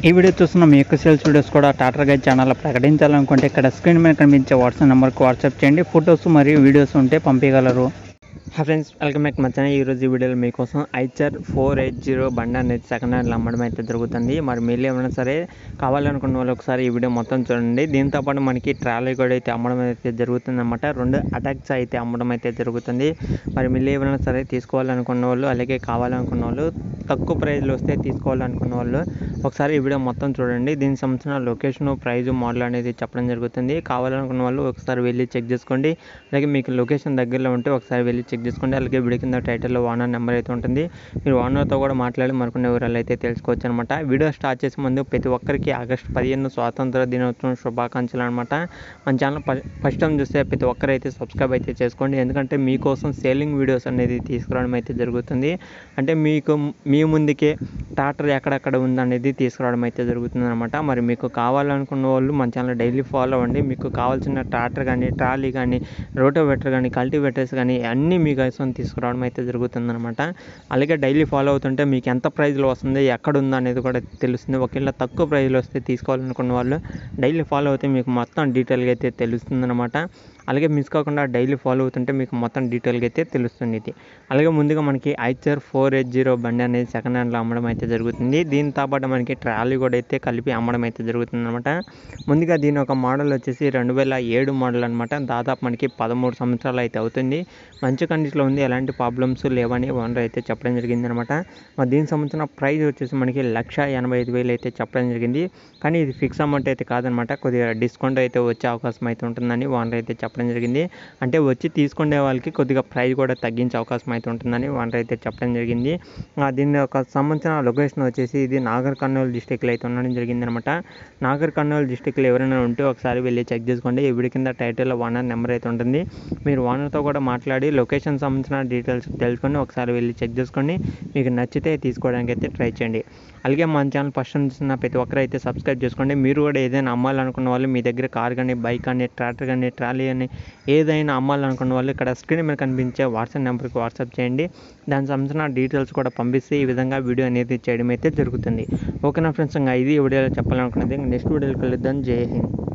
ఈ వీడియో చూస్తున్న మీ యొక్క సేల్స్ వీడియోస్ కూడా టాటర్ గైడ్ ఛానల్లో ప్రకటించాలనుకుంటే ఇక్కడ స్క్రీన్ మీద కనిపించే వాట్సాప్ నెంబర్కి వాట్సాప్ చేయండి ఫొటోస్ మరియు వీడియోస్ ఉంటే పంపించగలరు హాయ్ ఫ్రెండ్స్ వెల్కమ్ బ్యాక్ మా ఛానల్ ఈరోజు ఈ వీడియోలో మీకోసం ఐచర్ ఫోర్ ఎయిట్ జీరో బండి అనేది సెకండ్ హ్యాండ్లో అమ్మడం అయితే జరుగుతుంది మరి మీరు ఏమైనా సరే కావాలనుకున్న వాళ్ళు ఒకసారి ఈ వీడియో మొత్తం చూడండి దీంతో పాటు మనకి ట్రాలీ కూడా అయితే అమ్మడం అయితే జరుగుతుంది అనమాట రెండు అటాక్స్ అయితే అమ్మడం అయితే జరుగుతుంది మరి మీరు ఏమైనా సరే తీసుకోవాలనుకున్న వాళ్ళు అలాగే కావాలనుకున్న వాళ్ళు తక్కువ ప్రైస్లో వస్తే తీసుకోవాలనుకున్న వాళ్ళు ఒకసారి ఈ వీడియో మొత్తం చూడండి దీనికి సంబంధించిన లొకేషన్ ప్రైజ్ మోడల్ అనేది చెప్పడం జరుగుతుంది కావాలనుకున్న వాళ్ళు ఒకసారి వెళ్ళి చెక్ చేసుకోండి అలాగే మీకు లొకేషన్ దగ్గరలో ఉంటే ఒకసారి వెళ్ళి చెక్ చేసుకోండి అలాగే వీడియో కింద టైటిల్లో ఓనర్ నెంబర్ అయితే ఉంటుంది మీరు ఓనర్తో కూడా మాట్లాడి మరికొన్ని వివరాలు అయితే తెలుసుకోవచ్చు అనమాట వీడియో స్టార్ట్ చేసే ముందు ప్రతి ఒక్కరికి ఆగస్టు పదిహేను స్వాతంత్ర దినోత్సవం శుభాకాంక్షలు అనమాట మన ఛానల్ ఫస్ట్ టైం చూస్తే ప్రతి ఒక్కరైతే సబ్స్క్రైబ్ అయితే చేసుకోండి ఎందుకంటే మీకోసం సేలింగ్ వీడియోస్ అనేది తీసుకురావడం అయితే జరుగుతుంది అంటే మీకు మీ ముందుకే టాటర్ ఎక్కడెక్కడ ఉందనేది తీసుకురావడం అయితే జరుగుతుంది అనమాట మరి మీకు కావాలనుకున్న వాళ్ళు మన ఛానల్ డైలీ ఫాలో అవ్వండి మీకు కావాల్సిన ట్రాక్టర్ కానీ ట్రాలీ కానీ రోటోవేటర్ కానీ కల్టివేటర్స్ కానీ అన్నీ మీకోసం తీసుకురావడం అయితే జరుగుతుంది అనమాట అలాగే డైలీ ఫాలో అవుతుంటే మీకు ఎంత ప్రైస్లో వస్తుంది ఎక్కడ ఉందో అనేది కూడా తెలుస్తుంది ఒకవేళ తక్కువ ప్రైస్లో వస్తే తీసుకోవాలనుకున్న వాళ్ళు డైలీ ఫాలో అవుతే మీకు మొత్తం డీటెయిల్గా అయితే తెలుస్తుంది అనమాట అలాగే మిస్ కాకుండా డైలీ ఫాలో అవుతుంటే మీకు మొత్తం డీటెయిల్గా అయితే తెలుస్తుంది ఇది అలాగే ముందుగా మనకి ఐచర్ ఫోర్ ఎయిట్ జీరో బండి అనేది సెకండ్ హ్యాండ్లో అమ్మడం అయితే జరుగుతుంది దీంతో పాటు మనకి ట్రాలీ కూడా అయితే కలిపి అమ్మడం అయితే జరుగుతుంది అనమాట ముందుగా దీని ఒక మోడల్ వచ్చేసి రెండు వేల ఏడు మోడల్ అనమాట దాదాపు మనకి పదమూడు సంవత్సరాలు అయితే అవుతుంది మంచి కండిషన్లో ఉంది ఎలాంటి ప్రాబ్లమ్స్ లేవని ఓనర్ అయితే చెప్పడం జరిగింది అనమాట మరి దీనికి సంబంధించిన ప్రైస్ వచ్చేసి మనకి లక్ష ఎనభై ఐదు వేలు అయితే చెప్పడం జరిగింది కానీ ఇది ఫిక్స్ అమౌంట్ అయితే కాదనమాట కొద్దిగా డిస్కౌంట్ అయితే వచ్చే అవకాశం అయితే ఉంటుందని ఓనర్ అయితే చెప్పడం జరిగింది అంటే వచ్చి తీసుకునే వాళ్ళకి కొద్దిగా ప్రైస్ కూడా తగ్గించే అవకాశం అయితే ఉంటుందని ఓనర్ అయితే చెప్పడం జరిగింది ఆ దీని యొక్క సంబంధించిన లొకేషన్ వచ్చేసి ఇది నాగర్ కర్నూలు డిస్టిక్లో అయితే ఉండడం జరిగింది అనమాట నాగర్ కర్నూలు డిస్టిక్లో ఎవరైనా ఉంటే ఒకసారి వెళ్ళి చెక్ చేసుకోండి ఇవిడి కింద టైటిల్లో ఓనర్ నెంబర్ అయితే ఉంటుంది మీరు ఓనర్తో కూడా మాట్లాడి లొకేషన్ సంబంధించిన డీటెయిల్స్ తెలుసుకొని ఒకసారి వెళ్ళి చెక్ చేసుకోండి మీకు నచ్చితే తీసుకోవడానికి అయితే ట్రై చేయండి అలాగే మన ఛానల్ ఫస్ట్ చూస్తున్న ప్రతి ఒక్కరు అయితే సబ్స్క్రైబ్ చేసుకోండి మీరు కూడా ఏదైనా అమ్మాలనుకున్న వాళ్ళు మీ దగ్గర కార్ కానీ బైక్ కానీ ట్రాక్టర్ కానీ ట్రాలీ కానీ ఏదైనా అమ్మాలనుకున్న వాళ్ళు ఇక్కడ స్క్రీన్ మీద కనిపించే వాట్సాప్ నెంబర్కి వాట్సాప్ చేయండి దానికి సంబంధించిన డీటెయిల్స్ కూడా పంపిస్తే ఈ విధంగా వీడియో అనేది చేయడం అయితే జరుగుతుంది ఓకేనా ఫ్రెండ్స్ ఇంకా ఇది ఈ వీడియోలో చెప్పాలనుకున్నది నెక్స్ట్ వీడియోలో కలుద్దాం జై హింద్